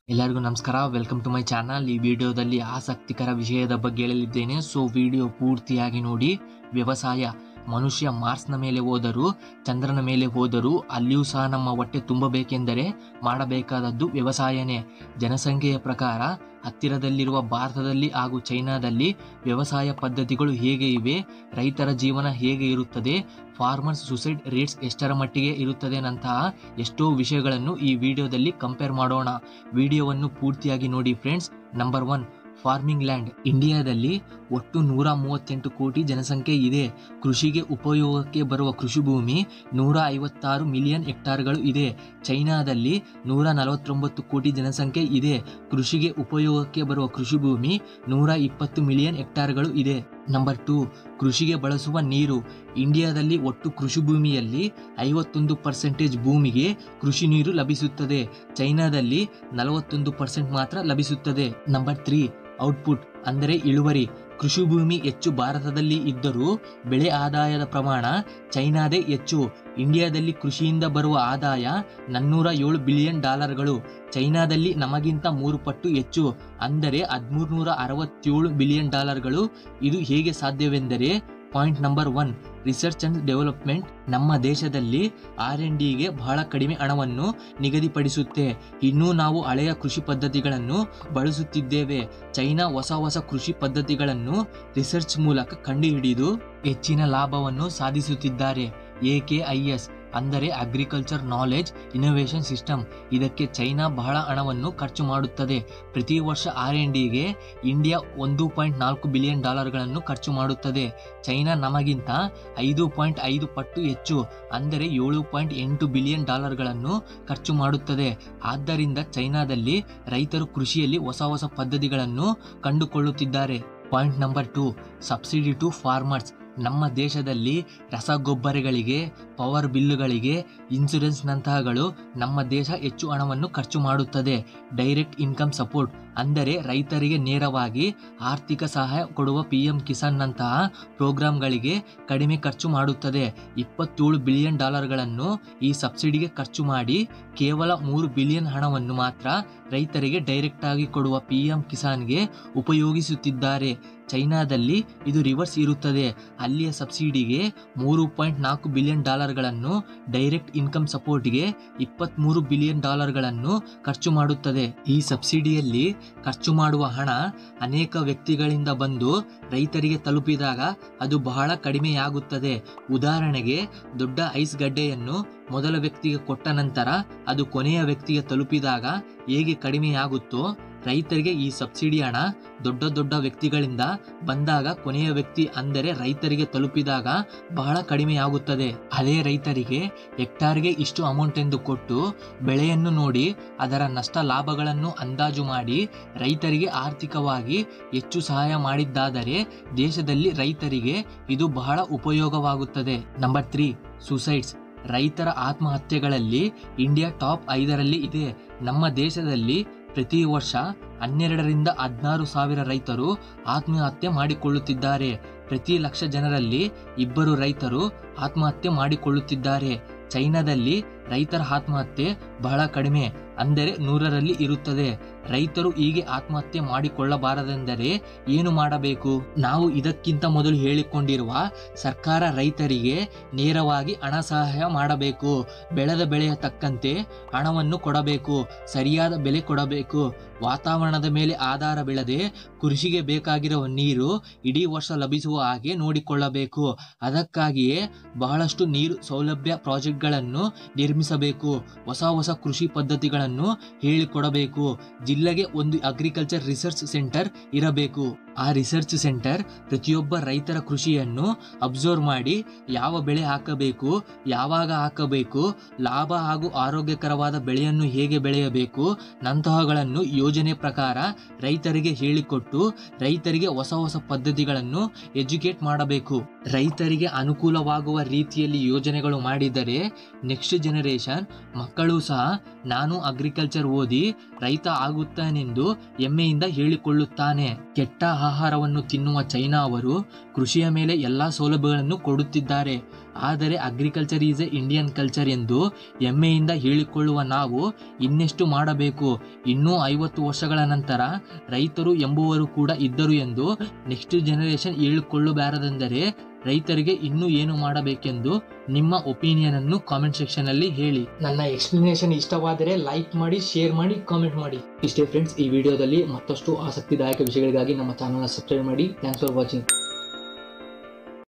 ಎಲ್ಲರಿಗೂ ನಮಸ್ಕಾರ welcome to my channel ಈ ವಿಡಿಯೋದಲ್ಲಿ ಆಸಕ್ತಿಕರ ವಿಷಯದ ಬಗ್ಗೆ ಹೇಳಲಿದ್ದೇನೆ ಸೊ ವಿಡಿಯೋ ಪೂರ್ತಿಯಾಗಿ ನೋಡಿ ವ್ಯವಸಾಯ ಮನುಷ್ಯ ಮಾರ್ಸ್ನ ಮೇಲೆ ಹೋದರೂ ಚಂದ್ರನ ಮೇಲೆ ಹೋದರೂ ಅಲ್ಲಿಯೂ ಸಹ ನಮ್ಮ ಹೊಟ್ಟೆ ತುಂಬಬೇಕೆಂದರೆ ಮಾಡಬೇಕಾದದ್ದು ವ್ಯವಸಾಯನೇ ಜನಸಂಖ್ಯೆಯ ಪ್ರಕಾರ ಹತ್ತಿರದಲ್ಲಿರುವ ಭಾರತದಲ್ಲಿ ಹಾಗೂ ಚೈನಾದಲ್ಲಿ ವ್ಯವಸಾಯ ಪದ್ಧತಿಗಳು ಹೇಗೆ ಇವೆ ರೈತರ ಜೀವನ ಹೇಗೆ ಇರುತ್ತದೆ ಫಾರ್ಮರ್ಸ್ ಸುಸೈಡ್ ರೇಟ್ಸ್ ಎಷ್ಟರ ಮಟ್ಟಿಗೆ ಇರುತ್ತದೆ ನಂತಹ ಎಷ್ಟೋ ವಿಷಯಗಳನ್ನು ಈ ವಿಡಿಯೋದಲ್ಲಿ ಕಂಪೇರ್ ಮಾಡೋಣ ವಿಡಿಯೋವನ್ನು ಪೂರ್ತಿಯಾಗಿ ನೋಡಿ friends number one farming land ಇಂಡಿಯಾದಲ್ಲಿ ಒಟ್ಟು ನೂರ ಮೂವತ್ತೆಂಟು ಕೋಟಿ ಜನಸಂಖ್ಯೆ ಇದೆ ಕೃಷಿಗೆ ಉಪಯೋಗಕ್ಕೆ ಬರುವ ಕೃಷಿ ಭೂಮಿ ನೂರ ಐವತ್ತಾರು ಮಿಲಿಯನ್ ಹೆಕ್ಟಾರ್ಗಳು ಇದೆ ಚೈನಾದಲ್ಲಿ ನೂರ ನಲವತ್ತೊಂಬತ್ತು ಕೋಟಿ ಜನಸಂಖ್ಯೆ ಇದೆ ಕೃಷಿಗೆ ಉಪಯೋಗಕ್ಕೆ ಬರುವ ಕೃಷಿ ಭೂಮಿ ನೂರ ಇಪ್ಪತ್ತು ಮಿಲಿಯನ್ ಹೆಕ್ಟಾರ್ಗಳು ಇದೆ ನಂಬರ್ ಟು ಕೃಷಿಗೆ ಬಳಸುವ ನೀರು ಇಂಡಿಯಾದಲ್ಲಿ ಒಟ್ಟು ಕೃಷಿ ಭೂಮಿಯಲ್ಲಿ ಐವತ್ತೊಂದು ಪರ್ಸೆಂಟೇಜ್ ಭೂಮಿಗೆ ಕೃಷಿ ನೀರು ಲಭಿಸುತ್ತದೆ ಚೈನಾದಲ್ಲಿ ನಲವತ್ತೊಂದು ಪರ್ಸೆಂಟ್ ಮಾತ್ರ ಲಭಿಸುತ್ತದೆ ನಂಬರ್ ತ್ರೀ ಔಟ್ಪುಟ್ ಅಂದರೆ ಇಳುವರಿ ಕೃಷಿ ಭೂಮಿ ಹೆಚ್ಚು ಭಾರತದಲ್ಲಿ ಇದ್ದರೂ ಬೆಳೆ ಆದಾಯದ ಪ್ರಮಾಣ ಚೈನಾದೇ ಹೆಚ್ಚು ಇಂಡಿಯಾದಲ್ಲಿ ಕೃಷಿಯಿಂದ ಬರುವ ಆದಾಯ ನಾನ್ನೂರ ಏಳು ಬಿಲಿಯನ್ ಡಾಲರ್ಗಳು ಚೈನಾದಲ್ಲಿ ನಮಗಿಂತ ಮೂರು ಪಟ್ಟು ಹೆಚ್ಚು ಅಂದರೆ ಹದಿಮೂರುನೂರ ಅರವತ್ತೇಳು ಬಿಲಿಯನ್ ಡಾಲರ್ಗಳು ಇದು ಹೇಗೆ ಸಾಧ್ಯವೆಂದರೆ point number one research and development ನಮ್ಮ ದೇಶದಲ್ಲಿ ಆರ್ ಎನ್ ಡಿಗೆ ಬಹಳ ಕಡಿಮೆ ಹಣವನ್ನು ನಿಗದಿಪಡಿಸುತ್ತೆ ಇನ್ನೂ ನಾವು ಹಳೆಯ ಕೃಷಿ ಪದ್ಧತಿಗಳನ್ನು ಬಳಸುತ್ತಿದ್ದೇವೆ ಚೈನಾ ಹೊಸ ಹೊಸ ಕೃಷಿ ಪದ್ಧತಿಗಳನ್ನು ರಿಸರ್ಚ್ ಮೂಲಕ ಕಂಡುಹಿಡಿದು ಹೆಚ್ಚಿನ ಲಾಭವನ್ನು ಸಾಧಿಸುತ್ತಿದ್ದಾರೆ ಎಕೆಐಎಸ್ ಅಂದರೆ ಅಗ್ರಿಕಲ್ಚರ್ ನಾಲೆಜ್ ಇನೋವೇಷನ್ ಸಿಸ್ಟಮ್ ಇದಕ್ಕೆ ಚೈನಾ ಬಹಳ ಹಣವನ್ನು ಖರ್ಚು ಮಾಡುತ್ತದೆ ಪ್ರತಿ ವರ್ಷ ಆರ್ ಎನ್ ಡಿಗೆ ಇಂಡಿಯಾ ಒಂದು ಪಾಯಿಂಟ್ ನಾಲ್ಕು ಬಿಲಿಯನ್ ಡಾಲರ್ಗಳನ್ನು ಖರ್ಚು ಮಾಡುತ್ತದೆ ಚೈನಾ ನಮಗಿಂತ ಐದು ಪಾಯಿಂಟ್ ಐದು ಪಟ್ಟು ಹೆಚ್ಚು ಅಂದರೆ ಏಳು ಪಾಯಿಂಟ್ ಎಂಟು ಬಿಲಿಯನ್ ಡಾಲರ್ಗಳನ್ನು ಖರ್ಚು ಮಾಡುತ್ತದೆ ಆದ್ದರಿಂದ ಚೈನಾದಲ್ಲಿ ರೈತರು ಕೃಷಿಯಲ್ಲಿ ಹೊಸ ಹೊಸ ಪದ್ಧತಿಗಳನ್ನು ಕಂಡುಕೊಳ್ಳುತ್ತಿದ್ದಾರೆ point number two subsidy to farmers ನಮ್ಮ ದೇಶದಲ್ಲಿ ರಸಗೊಬ್ಬರಗಳಿಗೆ ಪವರ್ ಬಿಲ್ಲುಗಳಿಗೆ ಇನ್ಸುರೆನ್ಸ್ನಂತಹಗಳು ನಮ್ಮ ದೇಶ ಹೆಚ್ಚು ಹಣವನ್ನು ಖರ್ಚು ಮಾಡುತ್ತದೆ ಡೈರೆಕ್ಟ್ ಇನ್ಕಮ್ ಸಪೋರ್ಟ್ ಅಂದರೆ ರೈತರಿಗೆ ನೇರವಾಗಿ ಆರ್ಥಿಕ ಸಹಾಯ ಕೊಡುವ ಪಿ ಎಂ ಕಿಸಾನ್ನಂತಹ ಪ್ರೋಗ್ರಾಂಗಳಿಗೆ ಕಡಿಮೆ ಖರ್ಚು ಮಾಡುತ್ತದೆ ಇಪ್ಪತ್ತೇಳು ಬಿಲಿಯನ್ ಡಾಲರ್ಗಳನ್ನು ಈ ಸಬ್ಸಿಡಿಗೆ ಖರ್ಚು ಮಾಡಿ ಕೇವಲ ಮೂರು ಬಿಲಿಯನ್ ಹಣವನ್ನು ಮಾತ್ರ ರೈತರಿಗೆ ಡೈರೆಕ್ಟ್ ಆಗಿ ಕೊಡುವ ಪಿ ಎಂ ಕಿಸಾನ್ಗೆ ಉಪಯೋಗಿಸುತ್ತಿದ್ದಾರೆ ಚೈನಾದಲ್ಲಿ ಇದು ರಿವರ್ಸ್ ಇರುತ್ತದೆ ಅಲ್ಲಿಯ ಸಬ್ಸಿಡಿಗೆ ಮೂರು ಪಾಯಿಂಟ್ ನಾಲ್ಕು ಬಿಲಿಯನ್ ಡಾಲರ್ಗಳನ್ನು ಡೈರೆಕ್ಟ್ ಇನ್ಕಮ್ ಸಪೋರ್ಟ್ಗೆ ಇಪ್ಪತ್ತ್ಮೂರು ಬಿಲಿಯನ್ ಡಾಲರ್ಗಳನ್ನು ಖರ್ಚು ಮಾಡುತ್ತದೆ ಈ ಸಬ್ಸಿಡಿಯಲ್ಲಿ ಖರ್ಚು ಮಾಡುವ ಹಣ ಅನೇಕ ವ್ಯಕ್ತಿಗಳಿಂದ ಬಂದು ರೈತರಿಗೆ ತಲುಪಿದಾಗ ಅದು ಬಹಳ ಕಡಿಮೆಯಾಗುತ್ತದೆ ಉದಾಹರಣೆಗೆ ದೊಡ್ಡ ಐಸ್ ಗಡ್ಡೆಯನ್ನು ಮೊದಲ ವ್ಯಕ್ತಿಗೆ ಕೊಟ್ಟ ನಂತರ ಅದು ಕೊನೆಯ ವ್ಯಕ್ತಿಗೆ ತಲುಪಿದಾಗ ಹೇಗೆ ಕಡಿಮೆಯಾಗುತ್ತೋ ರೈತರಿಗೆ ಈ ಸಬ್ಸಿಡಿ ಹಣ ದೊಡ್ಡ ದೊಡ್ಡ ವ್ಯಕ್ತಿಗಳಿಂದ ಬಂದಾಗ ಕೊನೆಯ ವ್ಯಕ್ತಿ ಅಂದರೆ ರೈತರಿಗೆ ತಲುಪಿದಾಗ ಬಹಳ ಕಡಿಮೆಯಾಗುತ್ತದೆ ಅದೇ ರೈತರಿಗೆ ಹೆಕ್ಟಾರ್ಗೆ ಇಷ್ಟು ಅಮೌಂಟ್ ಎಂದು ಕೊಟ್ಟು ಬೆಳೆಯನ್ನು ನೋಡಿ ಅದರ ನಷ್ಟ ಲಾಭಗಳನ್ನು ಅಂದಾಜು ಮಾಡಿ ರೈತರಿಗೆ ಆರ್ಥಿಕವಾಗಿ ಹೆಚ್ಚು ಸಹಾಯ ಮಾಡಿದ್ದಾದರೆ ದೇಶದಲ್ಲಿ ರೈತರಿಗೆ ಇದು ಬಹಳ ಉಪಯೋಗವಾಗುತ್ತದೆ ನಂಬರ್ ತ್ರೀ ಸುಸೈಡ್ಸ್ ರೈತರ ಆತ್ಮಹತ್ಯೆಗಳಲ್ಲಿ ಇಂಡಿಯಾ ಟಾಪ್ ಐದರಲ್ಲಿ ಇದೆ ನಮ್ಮ ದೇಶದಲ್ಲಿ ಪ್ರತಿ ವರ್ಷ ಹನ್ನೆರಡರಿಂದ ಹದಿನಾರು ಸಾವಿರ ರೈತರು ಆತ್ಮಹತ್ಯೆ ಮಾಡಿಕೊಳ್ಳುತ್ತಿದ್ದಾರೆ ಪ್ರತಿ ಲಕ್ಷ ಜನರಲ್ಲಿ ಇಬ್ಬರು ರೈತರು ಆತ್ಮಹತ್ಯೆ ಮಾಡಿಕೊಳ್ಳುತ್ತಿದ್ದಾರೆ ಚೈನಾದಲ್ಲಿ ರೈತರ ಆತ್ಮಹತ್ಯೆ ಬಹಳ ಕಡಿಮೆ ಅಂದರೆ ನೂರರಲ್ಲಿ ಇರುತ್ತದೆ ರೈತರು ಹೀಗೆ ಆತ್ಮಹತ್ಯೆ ಮಾಡಿಕೊಳ್ಳಬಾರದೆಂದರೆ ಏನು ಮಾಡಬೇಕು ನಾವು ಇದಕ್ಕಿಂತ ಮೊದಲು ಹೇಳಿಕೊಂಡಿರುವ ಸರ್ಕಾರ ರೈತರಿಗೆ ನೇರವಾಗಿ ಹಣ ಸಹಾಯ ಮಾಡಬೇಕು ಬೆಳೆದ ಬೆಳೆಯ ತಕ್ಕಂತೆ ಹಣವನ್ನು ಕೊಡಬೇಕು ಸರಿಯಾದ ಬೆಲೆ ಕೊಡಬೇಕು ವಾತಾವರಣದ ಮೇಲೆ ಆಧಾರ ಬೆಳೆದೆ ಕೃಷಿಗೆ ಬೇಕಾಗಿರುವ ನೀರು ಇಡೀ ವರ್ಷ ಲಭಿಸುವ ಹಾಗೆ ನೋಡಿಕೊಳ್ಳಬೇಕು ಅದಕ್ಕಾಗಿಯೇ ಬಹಳಷ್ಟು ನೀರು ಸೌಲಭ್ಯ ಪ್ರಾಜೆಕ್ಟ್ಗಳನ್ನು ನಿರ್ಮಿಸಬೇಕು ಹೊಸ ಹೊಸ ಕೃಷಿ ಪದ್ಧತಿಗಳನ್ನು ಹೇಳಿಕೊಡಬೇಕು ಜಿಲ್ಲೆಗೆ ಒಂದು ಅಗ್ರಿಕಲ್ಚರ್ ರಿಸರ್ಚ್ ಸೆಂಟರ್ ಇರಬೇಕು ಆ ರಿಸರ್ಚ್ ಸೆಂಟರ್ ಪ್ರತಿಯೊಬ್ಬ ರೈತರ ಕೃಷಿಯನ್ನು ಅಬ್ಸರ್ವ್ ಮಾಡಿ ಯಾವ ಬೆಳೆ ಹಾಕಬೇಕು ಯಾವಾಗ ಹಾಕಬೇಕು ಲಾಭ ಹಾಗೂ ಆರೋಗ್ಯಕರವಾದ ಬೆಳೆಯನ್ನು ಹೇಗೆ ಬೆಳೆಯಬೇಕು ನಂತಹಗಳನ್ನು ಯೋಜನೆ ಪ್ರಕಾರ ರೈತರಿಗೆ ಹೇಳಿಕೊಟ್ಟು ರೈತರಿಗೆ ಹೊಸ ಹೊಸ ಪದ್ಧತಿಗಳನ್ನು ಎಜುಕೇಟ್ ಮಾಡಬೇಕು ರೈತರಿಗೆ ಅನುಕೂಲವಾಗುವ ರೀತಿಯಲ್ಲಿ ಯೋಜನೆಗಳು ಮಾಡಿದರೆ ನೆಕ್ಸ್ಟ್ ಜನರೇಷನ್ ಮಕ್ಕಳು ಸಹ ನಾನು ಅಗ್ರಿಕಲ್ಚರ್ ಓದಿ ರೈತ ಆಗುತ್ತಾನೆಂದು ಹೆಮ್ಮೆಯಿಂದ ಹೇಳಿಕೊಳ್ಳುತ್ತಾನೆ ಕೆಟ್ಟ ಆಹಾರವನ್ನು ತಿನ್ನುವ ಚೈನಾ ಅವರು ಕೃಷಿಯ ಮೇಲೆ ಎಲ್ಲಾ ಸೌಲಭ್ಯಗಳನ್ನು ಕೊಡುತ್ತಿದ್ದಾರೆ ಆದರೆ agriculture is a Indian culture ಎಂದು ಹೆಮ್ಮೆಯಿಂದ ಹೇಳಿಕೊಳ್ಳುವ ನಾವು ಇನ್ನೆಷ್ಟು ಮಾಡಬೇಕು ಇನ್ನೂ ಐವತ್ತು ವರ್ಷಗಳ ನಂತರ ರೈತರು ಎಂಬುವರು ಕೂಡ ಇದ್ದರು ಎಂದು ನೆಕ್ಸ್ಟ್ ಜನರೇಷನ್ ಹೇಳಿಕೊಳ್ಳಬಾರದೆಂದರೆ ರೈತರಿಗೆ ಇನ್ನೂ ಏನು ಮಾಡಬೇಕೆಂದು ನಿಮ್ಮ ಒಪಿನಿಯನ್ ಅನ್ನು ಕಾಮೆಂಟ್ ಸೆಕ್ಷನ್ ಅಲ್ಲಿ ಹೇಳಿ ನನ್ನ ಎಕ್ಸ್ಪ್ಲನೇಷನ್ ಇಷ್ಟವಾದರೆ ಲೈಕ್ ಮಾಡಿ ಶೇರ್ ಮಾಡಿ ಕಾಮೆಂಟ್ ಮಾಡಿ ಇಷ್ಟೇ ಫ್ರೆಂಡ್ಸ್ ಈ ವಿಡಿಯೋದಲ್ಲಿ ಮತ್ತಷ್ಟು ಆಸಕ್ತಿದಾಯಕ ವಿಷಯಗಳಿಗಾಗಿ ನಮ್ಮ ಚಾನಲ್ನ ಸಬ್ಸ್ಕ್ರೈಬ್ ಮಾಡಿ ಥ್ಯಾಂಕ್ಸ್ ಫಾರ್ ವಾಚಿಂಗ್